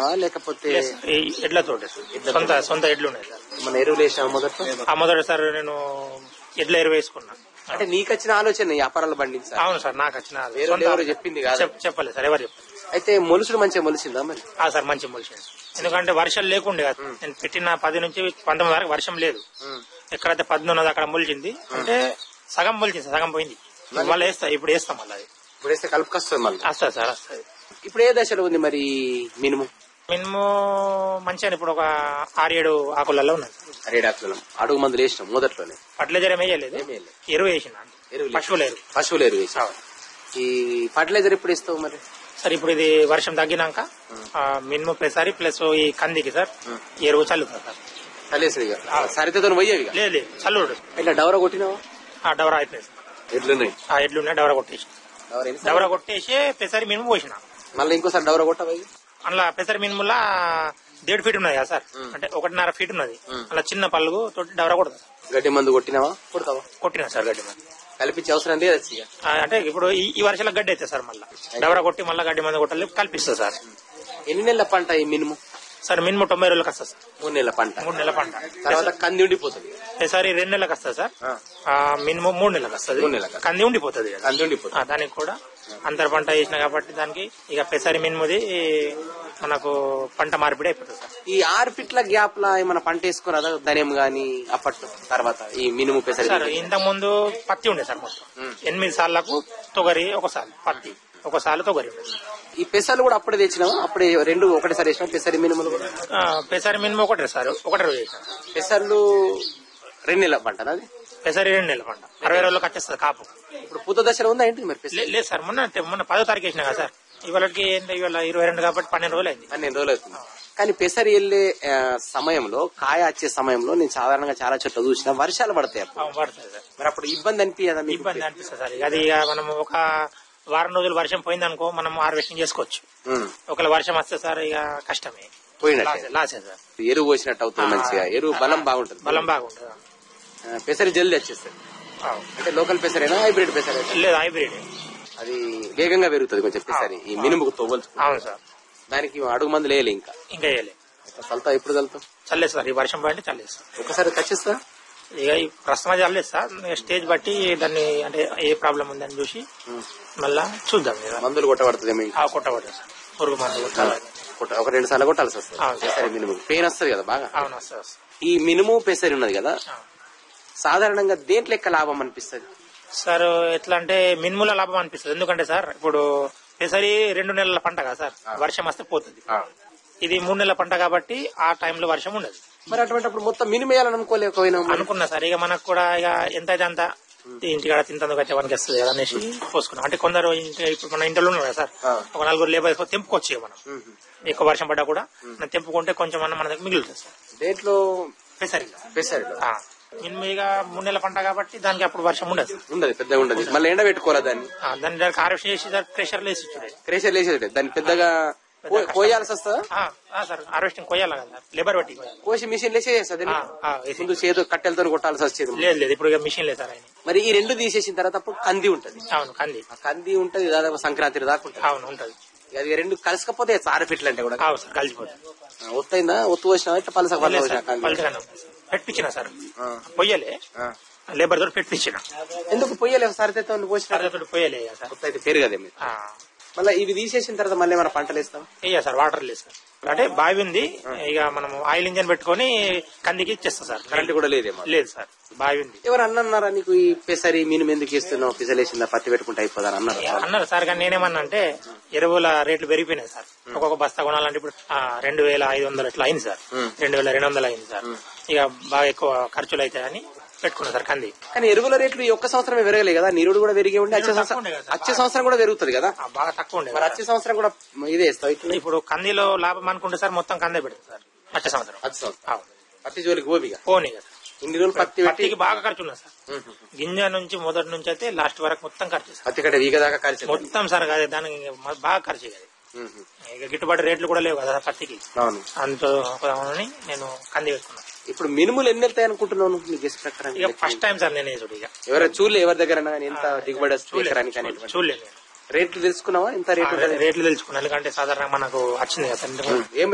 వేసినావా లేకపోతే లేదు సార్, ఈ ఎడ్లతోటి సార్. సొంత సొంత ఎడ్లు ఉన్నాయి సార్ మన ఎరువులు వేసినావా మొదట్లో ఆ మొదటి సార్ నేను ఎడ్ల ఎరువు వేసుకున్నా అంటే నీకు వచ్చిన ఆలోచన ఈ వ్యాపారాలు పండించాలి అవును సార్ నాకు వచ్చిన వేరే సొంత ఎవరు చెప్పింది కాదు చెప్- చెప్పలేదు సార్ ఎవరు చెప్పలేదు అయితే మొలుసుడు మంచిగా మొలిసిందా మరి ఆ సార్ మంచి మొలిచింది ఎందుకంటే వర్షాలు లేకుండే కదా నేను పెట్టిన పది నుంచి పంతొమ్మిది వరకు వర్షం లేదు ఎక్కడైతే పద్దెనిమిది ఉన్నదో అక్కడ మొలిచింది అంటే సగం మొలిచింది సగం పోయింది మళ్ళీ వేస్తా ఇప్పుడు వేస్తాం మళ్ళీ అది ఇప్పుడు వేస్తే కలుపుకొస్తుంది మళ్ళీ వస్తుంది సార్ వస్తుంది ఇప్పుడు ఏ దశలో ఉంది మరి మినిమం మినిమం మంచిగా ఇప్పుడు ఒక ఆరు ఏడు ఆకులలో ఉన్నది రేడాకులం అడుగు మందులు వేసినాం మొదట్లోనే ఫర్టిలైజర్ ఏం వేయలేదు ఏమీ వేయలేదు. ఎరువు వేసిన ఎరువులు పశువుల ఎరువు పశువులు ఎరువు వేసి ఈ ఫర్టిలైజర్ ఎప్పుడు ఇస్తావు మరి సార్ ఇప్పుడు ఇది వర్షం తగ్గినాక మినిమం ప్రతిసారి ప్లస్ ఈ కందికి సార్ ఎరువు చల్లుతా సార్ కలిసి సరితతో పోయేవి ఇక. లేదు లేదు చల్లుడు ఇట్లా డవర కొట్టినావా ఆ డవరా అయిపోయింది సార్. ఎట్లున్నాయి ఆ ఎడ్లు ఉన్నాయి డవరా కొట్టేసి డవర ఎన్ని డవరా కొట్టేసి పెసరి మినుము పోసిన మళ్ళీ ఇంకోసారి డవర కొట్టవా ఇక? అందులో పెసరి మినుములా దేడు ఫీట్ ఉన్నది కదా సార్ అంటే ఒకటిన్నర ఫీట్ ఉన్నది అలా చిన్న పలుగు తోటి డవరా కొడతా సార్. గడ్డి మందు కొట్టినావా కొడతావా కొట్టినా సార్ గడ్డి మంది కల్పించే అవసరం లేదు ఇక. ఆ, అంటే ఇప్పుడు ఈ- ఈ వర్షాల గడ్డి అయితే సార్ మళ్ళీ డవరా కొట్టి మళ్ళీ గడ్డి మంది కొట్టాలి కల్పిస్తుంది సార్ ఎన్ని నెలల పంట ఈ మినిమం సార్ మినిమం తొంభై రోజులకు వస్తుంది సార్ మూడు నెలల పంట మూడు నెలల పంట తర్వాత కంది ఉండిపోతుంది పెసరి రెండు నెలలకు వస్తుంది సార్ ఆ. ఆ, మినిమం మూడు నెలలకు వస్తుంది మూడు నెలలకు. కంది ఉండిపోతుంది కదా. కంది ఉండిపోతుంది ఆ, దానికి కూడా అంతర పంట వేసిన కాబట్టి దానికి ఇక పెసరి మినుముది మనకు పంట మార్పిడి అయిపోతుంది సార్ ఈ ఆరు ఫిట్ల గ్యాప్ లా ఏమైనా పంట వేసుకోరాదా ధనియం గాని అప్పట్లో తర్వాత ఈ మినుము పెసరి సార్ ఇంతకు ముందు పత్తి ఉండే సార్ మొత్తం ఎనిమిది సార్లకు తొగరి ఒకసారి పత్తి ఒకసారి తొగరి ఉండేది ఈ పెసలు కూడా అప్పుడే తెచ్చినావా అప్పుడే రెండు ఒకటేసారి వేసినా పెసరి మినుములు కూడా ఆ, పెసరి మినుము ఒకటే సార్ ఒకటే రోజు వేసాం పెసర్లు రెండు నెలల పంట అది పెసరి రెండు నెలల పంట అరవై రోజులకు వచ్చేస్తుంది కాపు ఇప్పుడు పూత దశలో ఉందా ఏంటి మరి పెసరి లే- లేదు సార్ మొన్న మొన్న పదో తారీఖు వేసినా కదా సార్ ఇవాళకి ఏంటి ఇవాళ ఇరవై రెండు కాబట్టి పన్నెండు రోజులు అయింది పన్నెండు రోజులు అవుతుంది కానీ పెసరి వెళ్ళే ఆ, సమయంలో కాయ వచ్చే సమయంలో నేను సాధారణంగా చాలా చోట్ల చూసిన వర్షాలు పడతాయి అప్పుడు ఆ, పడుతుంది సార్ మరి అప్పుడు ఇబ్బంది అనిపించదా మీకు ఇబ్బంది అనిపిస్తుంది సార్ ఇక అది ఇక మనం ఒక వారం రోజులు వర్షం పోయింది అనుకో మనం హార్వెస్టింగ్ చేసుకోవచ్చు ఉమ్, ఒకవేళ వర్షం వస్తే సార్ ఇక కష్టమే పోయినట్టే లాసే- లాసే సార్ ఎరువు పోసినట్టు అవుతుంది మంచిగా ఎరువు బలం బాగుంటుంది బలం బాగుంటుంది ఆ, పెసరి జల్దీ వచ్చేస్తుంది ఆ. అంటే లోకల్ పెసరైనా హైబ్రిడ్ పెసరైనా లేదు హైబ్రిడ్ అది వేగంగా పెరుగుతుంది కొంచెం పెసరి ఈ మినుముకు తోవల్చు అవును సార్ దానికి అడుగు మందులు వేయలే ఇంకా ఇంకా వేయలే చల్తా ఎప్పుడు చల్తాం చల్లేదు సార్ ఈ వర్షం పడి చల్లేదు సార్ ఒకసారి ఖచ్చిస్తా ఇక ఈ ప్రస్తుతం చల్లేదు సార్ ఇక స్టేజ్ బట్టి దాన్ని అంటే ఏ ప్రాబ్లం ఉందని చూసి మళ్ళా చూద్దాం ఇక మందులు కొట్టబడుతుంది ఇంకా ఆ కొట్టబడదు సార్ పురుగు మందు కొట్టాలి కొట్ట- ఒక రెండు సార్లు కొట్టాల్సి వస్తుంది అవును. పెసరి మినుము పెయిన్ వస్తుంది కదా బాగా అవును వస్తుంది వస్తుంది ఈ మినుము పెసరి ఉన్నది కదా ఆ. సాధారణంగా దేంట్లో లెక్క లాభం అనిపిస్తుంది సార్ ఎట్లా అంటే మినుముల లాభం అనిపిస్తుంది ఎందుకంటే సార్ ఇప్పుడు పెసరి రెండు నెలల పంట కదా సార్ వర్షం వస్తే పోతుంది ఇది మూడు నెలల పంట కాబట్టి ఆ టైంలో వర్షం ఉండదు మరి అటువంటిప్పుడు మొత్తం మినుము వేయాలని అనుకోలేకపోయినా అనుకున్నా సార్ ఇక మనకు కూడా ఇక ఎంత అయితే అంత ఇంటికాడ తింతందుకు వచ్చే మనకి వస్తుంది కదా అనేసి పోసుకున్నాం అంటే కొందరు ఇంటి- ఇప్పుడు మన ఇంట్లో ఉన్నారు కదా సార్ ఆ. ఒక నలుగురు లేబర్ తెంపుకోవచ్చు ఇక మనం ఎక్కువ వర్షం పడ్డా కూడా మనం తెంపుకుంటే కొంచెం అన్న మన దగ్గర మిగులుతుంది సార్ దేంట్లో పెసరి పెసరిలో ఆ. మినుము ఇక మూడు నెలల పంట కాబట్టి దానికి అప్పుడు వర్షం ఉండదు ఉండదు పెద్దగా ఉండదు మళ్ళీ ఎండ పెట్టుకోవాలి దాన్ని ఆ, దాన్ని దానికి హార్వెస్ట్ చేసి దానికి ప్రెషర్ లేసి ఇచ్చుడే క్రేషర్ లేసేది దాన్ని పెద్దగా కో- కోయాల్సి వస్తుందా ఆ, ఆ, సార్ హార్వెస్టింగ్ కొయ్యాలి కదా లేబర్ బట్టి కొయ్యాలి. కోసి మిషన్ లేసేస్తుంది ఆ, ఆ, వేసి. ముందు చేతు కట్టెలతో కొట్టాల్సి వచ్చేది లేదు లేదు ఇప్పుడు ఇక మిషన్ లేదు సార్ ఆయన మరి ఈ రెండు తీసేసిన తర్వాత అప్పుడు కంది ఉంటది అవును కంది ఆ కంది ఉంటది దాదాపు సంక్రాంతి దాకా ఉంటది అవును ఉంటది అది రెండు కలసకపోతే ఆరు ఫిట్లు అంటే కూడా అవును సార్ కలిసిపోతుంది ఆ, ఒత్తైందా ఒత్తు వచ్చినా ఇట్లా పలస పలస వచ్చినా కంది పలుచగానే ఉంటుంది సార్. పెట్టించిన సార్ ఆ, పొయ్యలే ఆ. లేబర్ తోటి పెట్టించిన ఎందుకు పొయ్యలేవు సరితేతో పోసిన తోటి పొయ్యలే ఇక సార్ కొత్త అయితే పెరగదే మీరు ఆ, మళ్ళీ ఇవి తీసేసిన తర్వాత మళ్ళీ ఏమైనా పంటలు వేస్తాం వేయ సార్ వాటర్ లేదు సార్ అంటే బావి ఉంది ఇక మనం ఆయిల్ ఇంజన్ పెట్టుకొని కందికి ఇచ్చేస్తాం సార్ కరెంట్ కూడా లేదేమో లేదు సార్ బావి ఉంది ఎవరు అన్నారా నీకు ఈ పెసరి మీను ఎందుకు ఇస్తున్నావు పిసలేసిందా పత్తి పెట్టుకుంటే అయిపోదని అన్నారు అన్నారు సార్ కానీ నేనేమన్నా అంటే ఎరువుల రేట్లు పెరిగిపోయినాయి సార్ ఒక్కొక్క బస్తా కొనాలంటే ఇప్పుడు ఆ, రెండు వేల ఐదు వందలు అట్లా అయింది సార్ రెండు వేల రెండు వందలు అయింది సార్ ఇక బాగా ఎక్కువ ఖర్చులు అవుతాయని పెట్టుకున్నా సార్ కంది కానీ ఎరువుల రేట్లు ఈ ఒక్క సంవత్సరమే పెరగలే కదా నీరుడు కూడా పెరిగి ఉండి వచ్చే నీరుడు సంవత్సరం తక్కువ ఉండే కదా సార్. వచ్చే సంవత్సరం కూడా పెరుగుతుంది కదా ఆ, బాగా తక్కువ ఉండేది మరి వచ్చే సంవత్సరం కూడా ఇదే ఇస్తావు ఇట్లా ఇప్పుడు కందిలో లాభం అనుకుంటే సార్ మొత్తం కందే పెడుతుంది సార్ వచ్చే సంవత్సరం వచ్చే సంవత్సరం అవును. పత్తి జోలికి ఓపిగా పోనీ కదా ఇన్ని రోజులు పత్తి పెట్టి పత్తికి బాగా ఖర్చు ఉన్నది సార్ గింజ నుంచి మొదటి నుంచి అయితే లాస్ట్ వరకు మొత్తం ఖర్చు సార్ పత్తి కట్ట వీగ దాకా కలిసి మొత్తం సార్ కాదు దానికి మ- బాగా ఖర్చు కదా ఇక గిట్టుబాటు రేట్లు కూడా లేవు కదా పత్తికి అవును అంత ఒకదాని నేను కంది పెట్టుకున్నాను ఇప్పుడు మినుములు ఎన్ని వెళ్తాయి అనుకుంటున్నావు నువ్వు నీ గెస్ట్ ప్రకారం ఇక ఫస్ట్ టైం సార్ నేను వేసుడు ఇక ఎవరైనా చూడలే ఎవరి దగ్గర కానీ ఎంత దిగుబడి వస్తుంది ఎకరానికి అనేటువంటి చూడలేదు రేట్లు తెలుసుకున్నావా ఎంత రేటు రేట్లు తెలుసుకున్నాను ఎందుకంటే సాధారణంగా మనకు వచ్చింది కదా సార్ ఏం